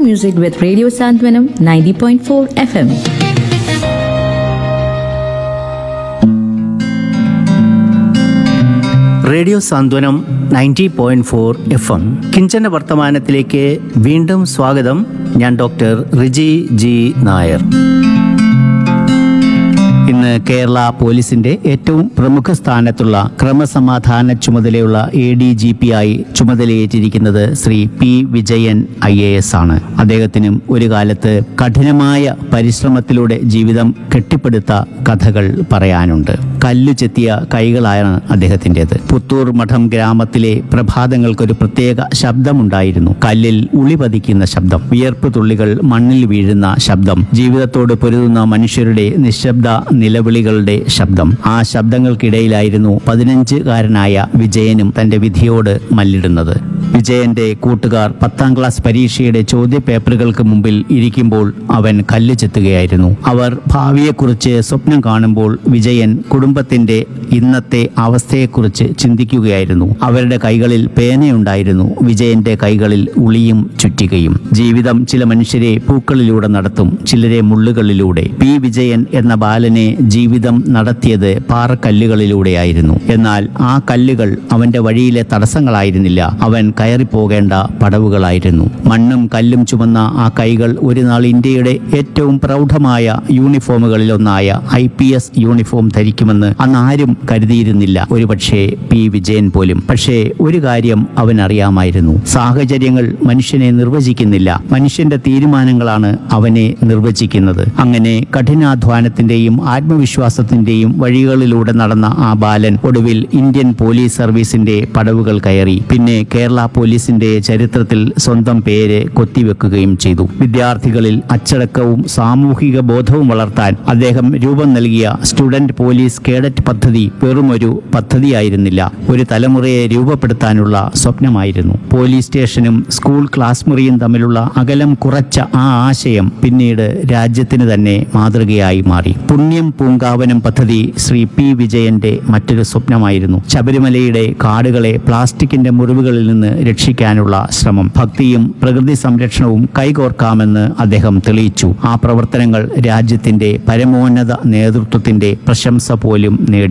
music with Radio Santwanam 90.4 FM. Radio Santwanam ninety point four F M കിഞ്ചന വർത്തമാനത്തിലേക്ക് വീണ്ടും സ്വാഗതം ഞാൻ ഡോക്ടർ റിജി ജി നായർ ഇന്ന് കേരള പോലീസിന്റെ ഏറ്റവും പ്രമുഖ സ്ഥാനത്തുള്ള ക്രമസമാധാന ചുമതലയുള്ള എ ഡി ജി പി ആയി ചുമതലയേറ്റിരിക്കുന്നത് Shri P Vijayan I A S ആണ് അദ്ദേഹത്തിനും ഒരു കാലത്ത് കഠിനമായ പരിശ്രമത്തിലൂടെ ജീവിതം കെട്ടിപ്പടുത്ത കഥകൾ പറയാനുണ്ട് കല്ലു ചെത്തിയ കൈകളാണ് അദ്ദേഹത്തിൻ്റെത് പുത്തൂർ മഠം ഗ്രാമത്തിലെ പ്രഭാതങ്ങൾക്കൊരു പ്രത്യേക ശബ്ദമുണ്ടായിരുന്നു കല്ലിൽ ഉളി പതിക്കുന്ന ശബ്ദം വിയർപ്പ് തുള്ളികൾ മണ്ണിൽ വീഴുന്ന ശബ്ദം ജീവിതത്തോട് പൊരുതുന്ന മനുഷ്യരുടെ നിശബ്ദ നിലവിളികളുടെ ശബ്ദം ആ ശബ്ദങ്ങൾക്കിടയിലായിരുന്നു പതിനഞ്ചുകാരനായ വിജയനും തന്റെ വിധിയോട് മല്ലിടുന്നത് വിജയന്റെ കൂട്ടുകാർ പത്താം ക്ലാസ് പരീക്ഷയുടെ ചോദ്യ പേപ്പറുകൾക്ക് മുമ്പിൽ ഇരിക്കുമ്പോൾ അവൻ കല്ല് ചെത്തുകയായിരുന്നു അവർ ഭാവിയെക്കുറിച്ച് സ്വപ്നം കാണുമ്പോൾ വിജയൻ കുടുംബത്തിന്റെ ഇന്നത്തെ അവസ്ഥയെക്കുറിച്ച് ചിന്തിക്കുകയായിരുന്നു അവരുടെ കൈകളിൽ പേനയുണ്ടായിരുന്നു വിജയന്റെ കൈകളിൽ ഉളിയും ചുറ്റികയും ജീവിതം ചില മനുഷ്യരെ പൂക്കളിലൂടെ നടത്തും ചിലരെ മുള്ളുകളിലൂടെ പി വിജയൻ എന്ന ബാലനെ ജീവിതം നടത്തിയത് പാറക്കല്ലുകളിലൂടെയായിരുന്നു എന്നാൽ ആ കല്ലുകൾ അവന്റെ വഴിയിലെ തടസ്സങ്ങളായിരുന്നില്ല അവൻ കയറിപ്പോകേണ്ട പടവുകളായിരുന്നു മണ്ണും കല്ലും ചുമന്ന ആ കൈകൾ ഒരു നാൾ ഇന്ത്യയുടെ ഏറ്റവും പ്രൗഢമായ യൂണിഫോമുകളിലൊന്നായ ഐ പി എസ് യൂണിഫോം ധരിക്കുമെന്ന് അന്ന് ആരും കരുതിയിരുന്നില്ല ഒരുപക്ഷെ പി വിജയൻ പോലും പക്ഷേ ഒരു കാര്യം അവൻ അറിയാമായിരുന്നു സാഹചര്യങ്ങൾ മനുഷ്യനെ നിർവചിക്കുന്നില്ല മനുഷ്യന്റെ തീരുമാനങ്ങളാണ് അവനെ നിർവചിക്കുന്നത് അങ്ങനെ കഠിനാധ്വാനത്തിന്റെയും ആത്മവിശ്വാസത്തിന്റെയും വഴികളിലൂടെ നടന്ന ആ ബാലൻ ഒടുവിൽ ഇന്ത്യൻ പോലീസ് സർവീസിന്റെ പടവുകൾ കയറി പിന്നെ കേരള പോലീസിന്റെ ചരിത്രത്തിൽ സ്വന്തം പേര് കൊത്തിവെക്കുകയും ചെയ്തു വിദ്യാർത്ഥികളിൽ അച്ചടക്കവും സാമൂഹിക ബോധവും വളർത്താൻ അദ്ദേഹം രൂപം നൽകിയ സ്റ്റുഡന്റ് പോലീസ് കേഡറ്റ് പദ്ധതി വെറുമൊരു പദ്ധതിയായിരുന്നില്ല ഒരു തലമുറയെ രൂപപ്പെടുത്താനുള്ള സ്വപ്നമായിരുന്നു പോലീസ് സ്റ്റേഷനും സ്കൂൾ ക്ലാസ് മുറിയും തമ്മിലുള്ള അകലം കുറച്ച ആ ആശയം പിന്നീട് രാജ്യത്തിന് തന്നെ മാതൃകയായി മാറി പുണ്യം പൂങ്കാവനം പദ്ധതി ശ്രീ പി വിജയന്റെ മറ്റൊരു സ്വപ്നമായിരുന്നു ശബരിമലയുടെ കാടുകളെ പ്ലാസ്റ്റിക്കിന്റെ മുറിവുകളിൽ നിന്ന് രക്ഷിക്കാനുള്ള ശ്രമം ഭക്തിയും പ്രകൃതി സംരക്ഷണവും കൈകോർക്കാമെന്ന് അദ്ദേഹം തെളിയിച്ചു ആ പ്രവർത്തനങ്ങൾ രാജ്യത്തിന്റെ പരമോന്നത നേതൃത്വത്തിന്റെ പ്രശംസ പോലും നേടി